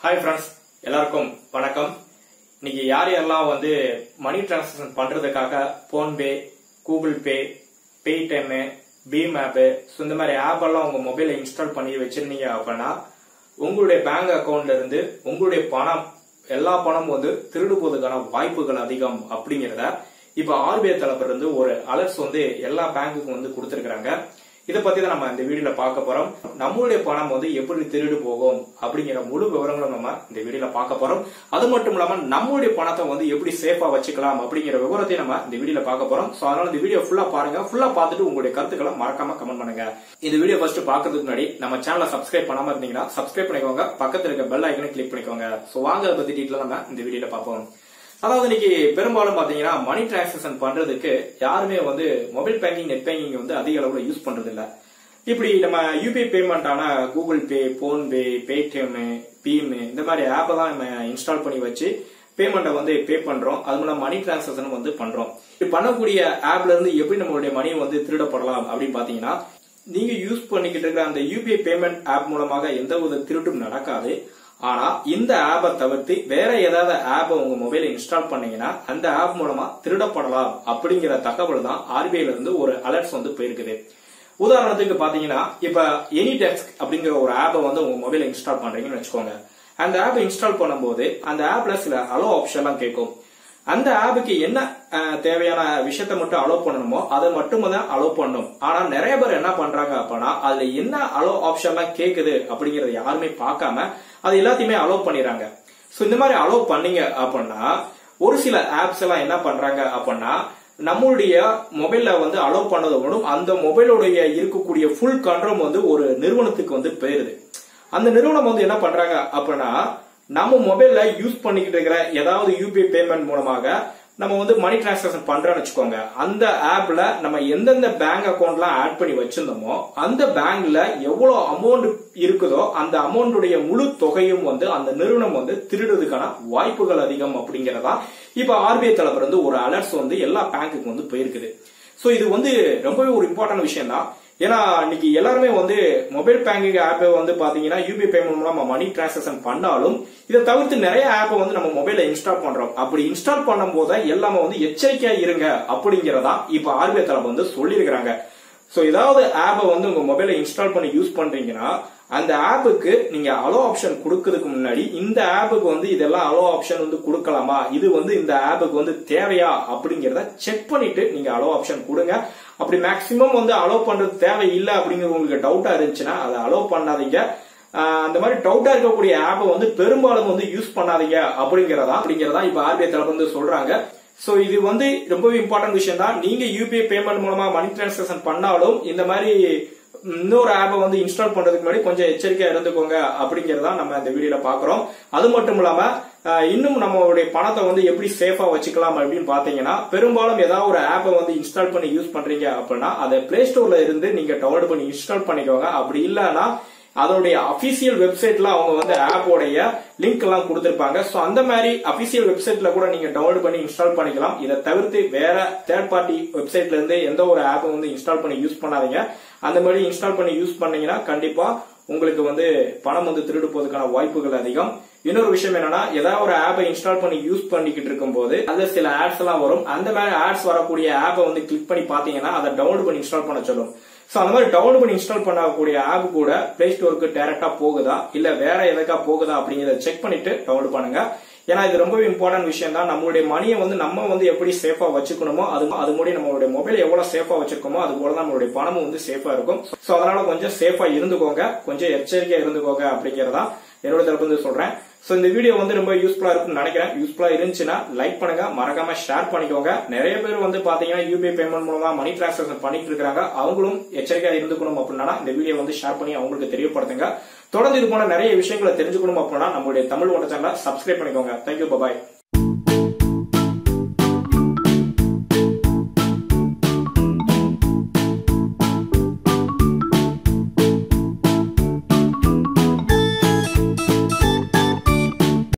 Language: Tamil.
ஹாய் ஃப்ரெண்ட்ஸ் எல்லாருக்கும் வணக்கம் இன்னைக்கு யார் யாரெல்லாம் வந்து மணி டிரான்சாக்ஷன் பண்றதுக்காக PhonePe Google Pay Paytm BHIM app so இந்த மாதிரி ஆப் எல்லாம் உங்க மொபைல்ல இன்ஸ்டால் பண்ணி வச்சிருந்தீங்க அப்படின்னா உங்களுடைய பேங்க் அக்கவுண்ட்ல இருந்து உங்களுடைய பணம் எல்லா பணமும் வந்து திருடு போவதற்கான வாய்ப்புகள் அதிகம் அப்படிங்கிறத இப்ப ஆர்பிஐ தரப்புல இருந்து ஒரு அலர்ட்ஸ் வந்து எல்லா பேங்குக்கும் வந்து கொடுத்திருக்காங்க இதை பத்தி தான் நம்ம இந்த வீடியோல பார்க்க போறோம் நம்மளுடைய பணம் வந்து எப்படி திருடு போகும் அப்படிங்கிற முழு விவரங்களும் நம்ம இந்த வீடியோல பார்க்க போறோம் அது மட்டும் இல்லாம நம்மளுடைய பணத்தை வந்து எப்படி சேஃபா வச்சுக்கலாம் அப்படிங்கிற விவரத்தையும் நம்ம இந்த வீடியோல பார்க்க போறோம் சோ அதனால இந்த வீடியோ ஃபுல்லா பாருங்க ஃபுல்லா பார்த்துட்டு உங்களுடைய கருத்துக்களை மறக்காம கமெண்ட் பண்ணுங்க இந்த வீடியோ ஃபர்ஸ்ட் பாக்குறதுக்கு முன்னாடி நம்ம சேனலை சப்ஸ்கிரைப் பண்ணாம இருந்தீங்கன்னா சப்ஸ்கிரைப் பண்ணிக்கோங்க பக்கத்துல இருக்க பெல் ஐக்கனை கிளிக் பண்ணிக்கோங்க சோ வாங்க அதை பத்தி டீட்டெயில் நம்ம இந்த வீடியோல பார்ப்போம் அதாவது இன்னைக்கு பெரும்பாலும் பாத்தீங்கன்னா மணி டிரான்சாக்ஷன் பண்றதுக்கு யாருமே வந்து மொபைல் பேங்கிங் நெட் பேங்கிங் வந்து அதிக அளவுல யூஸ் பண்றது இல்ல இப்படி நம்ம யூபிஐ பேமெண்ட் ஆன Google Pay PhonePe Paytm BHIM இந்த மாதிரி ஆப் தான் நம்ம இன்ஸ்டால் பண்ணி வச்சு பேமெண்ட்டை வந்து பே பண்றோம் அது மூலம் மணி டிரான்சாக்ஷன் வந்து பண்றோம் இப்படி பண்ணக்கூடிய ஆப்ல இருந்து எப்படி நம்மளுடைய மணி வந்து திருடப்படலாம் அப்படின்னு பாத்தீங்கன்னா நீங்க யூஸ் பண்ணிக்கிட்டு இருக்கிற அந்த யூபிஐ பேமெண்ட் ஆப் மூலமாக எந்த ஒரு திருட்டும் நடக்காது ஆனா இந்த ஆப்பை தவிர்த்து வேற ஏதாவது ஆப்பை உங்க மொபைல இன்ஸ்டால் பண்ணீங்கன்னா அந்த ஆப் மூலமா திருடப்படலாம் அப்படிங்கிற தகவல் தான் ஆர்பிஐல இருந்து ஒரு அலர்ட்ஸ் வந்து போயிருக்குது உதாரணத்துக்கு பாத்தீங்கன்னா இப்ப எனி டெஸ்க் அப்படிங்கிற ஒரு ஆப்பை வந்து உங்க மொபைல இன்ஸ்டால் பண்றீங்கன்னு வச்சுக்கோங்க அந்த ஆப்பை இன்ஸ்டால் பண்ணும்போது அந்த ஆப்ல சில அலோ ஆப்ஷன்லாம் கேட்கும் அந்த ஆப்புக்கு என்ன அஹ், தேவையான விஷயத்த மட்டும் அலோ பண்ணணுமோ அதை மட்டும் தான் அலோ பண்ணணும் ஆனா நிறைய பேர் என்ன பண்றாங்க அப்படின்னா அதுல என்ன அலோ ஆப்ஷன்லாம் கேக்குது அப்படிங்கறத யாருமே பார்க்காம அது எல்லாத்தையுமே அலோ பண்ணிடுறாங்க சோ இந்த மாதிரி அலோ பண்ணீங்க அப்படின்னா ஒரு சில ஆப்ஸ் எல்லாம் என்ன பண்றாங்க அப்படின்னா நம்மளுடைய மொபைல்ல வந்து அலோ பண்ணதை விடும் அந்த மொபைலுடைய இருக்கக்கூடிய ஃபுல் கண்ட்ரோல் வந்து ஒரு நிறுவனத்துக்கு வந்து போயிருது அந்த நிறுவனம் வந்து என்ன பண்றாங்க அப்படின்னா நம்ம மொபைல்ல யூஸ் பண்ணிக்கிட்டு இருக்கிற ஏதாவது யூபிஐ பேமெண்ட் மூலமாக நம்ம வந்து மணி டிரான்சாக்ஷன் பண்றோம்னு வச்சுக்கோங்க அந்த ஆப்ல நம்ம எந்தெந்த பேங்க் அக்கௌண்ட்லாம் ஆட் பண்ணி வச்சிருந்தோமோ அந்த பேங்க்ல எவ்வளவு அமௌண்ட் இருக்குதோ அந்த அமௌண்ட்டுடைய முழு தொகையும் வந்து அந்த நிறுவனம் வந்து திருடுறதுக்கான வாய்ப்புகள் அதிகம் அப்படிங்கறதா இப்ப ஆர்பிஐ தரப்புல இருந்து ஒரு அலர்ட்ஸ் வந்து எல்லா பேங்க்குக்கு வந்து போயிருக்குது சோ இது வந்து ரொம்பவே ஒரு இம்பார்ட்டன்ட் விஷயம் தான் ஏன்னா இன்னைக்கு எல்லாருமே வந்து மொபைல் பேங்கிங் ஆப் வந்து பாத்தீங்கன்னா யூபிஐ பேமெண்ட் மூலமா மணி டிரான்சாக்ஷன் பண்ணாலும் இதை தவிர்த்து நிறைய ஆப் வந்து நம்ம மொபைல்ல இன்ஸ்டால் பண்றோம் அப்படி இன்ஸ்டால் பண்ணும் போது எல்லாமே வந்து எச்சரிக்கையா இருங்க அப்படிங்கறதா இப்ப ஆர்பிஐ தரப்பு வந்து சொல்லியிருக்கிறாங்க சோ ஏதாவது ஆப்பை வந்து உங்க மொபைல இன்ஸ்டால் பண்ணி யூஸ் பண்றீங்கன்னா அந்த ஆப்புக்கு நீங்க அலோ ஆப்ஷன் கொடுக்கறதுக்கு முன்னாடி இந்த ஆப்புக்கு வந்து இதெல்லாம் அலோ ஆப்ஷன் வந்து கொடுக்கலாமா இது வந்து இந்த ஆப்புக்கு வந்து தேவையா அப்படிங்கறத செக் பண்ணிட்டு நீங்க அலோ ஆப்ஷன் கொடுங்க அப்படி மேக்சிமம் வந்து அலோ பண்றது தேவையில்லை அப்படிங்கிறது உங்களுக்கு டவுட்டா இருந்துச்சுன்னா அதை அலோ பண்ணாதீங்க ஆஹ் அந்த மாதிரி டவுட்டா இருக்கக்கூடிய ஆப்பை வந்து பெரும்பாலும் வந்து யூஸ் பண்ணாதீங்க அப்படிங்கறதா அப்படிங்கறதா இப்ப ஆர்பிஐ தரப்பு வந்து சொல்றாங்க சோ இது வந்து ரொம்பவே இம்பார்ட்டன்ட் விஷயம் தான் நீங்க யூபிஐ பேமெண்ட் மூலமா மணி டிரான்சாக்ஷன் பண்ணாலும் இந்த மாதிரி இன்னொரு ஆப்பை வந்து இன்ஸ்டால் பண்றதுக்கு முன்னாடி கொஞ்சம் எச்சரிக்கையா இருந்துக்கோங்க அப்படிங்கறதா நம்ம இந்த வீடியோல பாக்குறோம் அது மட்டும் இல்லாம ஆஹ் இன்னும் நம்மளுடைய பணத்தை வந்து எப்படி சேஃபா வச்சுக்கலாம் அப்படின்னு பாத்தீங்கன்னா பெரும்பாலும் ஏதாவது ஒரு ஆப்பை வந்து இன்ஸ்டால் பண்ணி யூஸ் பண்றீங்க அப்படின்னா அதை பிளே ஸ்டோர்ல இருந்து நீங்க டவுன்லோட் பண்ணி இன்ஸ்டால் பண்ணிக்கோங்க அப்படி இல்லைன்னா அதோடைய அபிஷியல் வெப்சைட்ல அவங்க வந்து ஆப்போடைய லிங்க் எல்லாம் கொடுத்திருப்பாங்க சோ அந்த மாதிரி அபிஷியல் வெப்சைட்ல கூட நீங்க டவுன்லோட் பண்ணி இன்ஸ்டால் பண்ணிக்கலாம் இதை தவிர்த்து வேற தேர்ட் பார்ட்டி வெப்சைட்ல இருந்து எந்த ஒரு ஆப்பை வந்து இன்ஸ்டால் பண்ணி யூஸ் பண்ணாதீங்க அந்த மாதிரி இன்ஸ்டால் பண்ணி யூஸ் பண்ணீங்கன்னா கண்டிப்பா உங்களுக்கு வந்து பணம் வந்து திருடு போவதற்கான வாய்ப்புகள் அதிகம் இன்னொரு விஷயம் என்னன்னா ஏதாவது ஒரு ஆப்பை இன்ஸ்டால் பண்ணி யூஸ் பண்ணிக்கிட்டு இருக்கும்போது அதுல சில ஆட்ஸ் எல்லாம் வரும் அந்த மாதிரி ஆட்ஸ் வரக்கூடிய ஆப்பை வந்து கிளிக் பண்ணி பாத்தீங்கன்னா அதை டவுன்லோட் பண்ணி இன்ஸ்டால் பண்ண சொல்லும் சோ அந்த மாதிரி டவுன்லோட் பண்ணி இன்ஸ்டால் பண்ணக்கூடிய ஆப் கூட பிளே ஸ்டோருக்கு டைரக்டா போகுதா இல்ல வேற எதுக்கா போகுதா அப்படிங்கறத செக் பண்ணிட்டு டவுன்லோட் பண்ணுங்க ஏன்னா இது ரொம்பவே இம்பார்ட்டன்ட் விஷயம் தான் நம்மளுடைய மணியை வந்து நம்ம வந்து எப்படி சேஃபா வச்சுக்கணுமோ அது அது மூடி நம்மளுடைய மொபைல் எவ்வளவு சேஃபா வச்சிருக்கோமோ அது போல தான் நம்மளுடைய பணமும் வந்து சேஃபா இருக்கும் சோ அதனால கொஞ்சம் சேஃபா இருந்துக்கோங்க கொஞ்சம் எச்சரிக்கையா இருந்துக்கோங்க அப்படிங்கறதா என்னோட தரப்பு வந்து சொல்றேன் சோ இந்த வீடியோ வந்து ரொம்ப யூஸ்ஃபுல்லா இருக்கும்னு நினைக்கிறேன் யூஸ்ஃபுல்லா இருந்துச்சுன்னா லைக் பண்ணுங்க மறக்காம ஷேர் பண்ணிக்கோங்க நிறைய பேர் வந்து பாத்தீங்கன்னா யூபிஐ பேமெண்ட் மூலமா மணி டிரான்சாக்ஷன் பண்ணிட்டு இருக்காங்க அவங்களும் எச்சரிக்கையா இருந்துக்கணும் அப்படின்னா இந்த வீடியோ வந்து ஷேர் பண்ணி அவங்களுக்கு தெரியப்படுத்துங்க தொடர்ந்து இது போன நிறைய விஷயங்களை தெரிஞ்சுக்கணும் அப்படின்னா நம்மளுடைய தமிழ் ஒன்ற சேனலை சப்ஸ்கிரைப் பண்ணிக்கோங்க தேங்க்யூ பாய்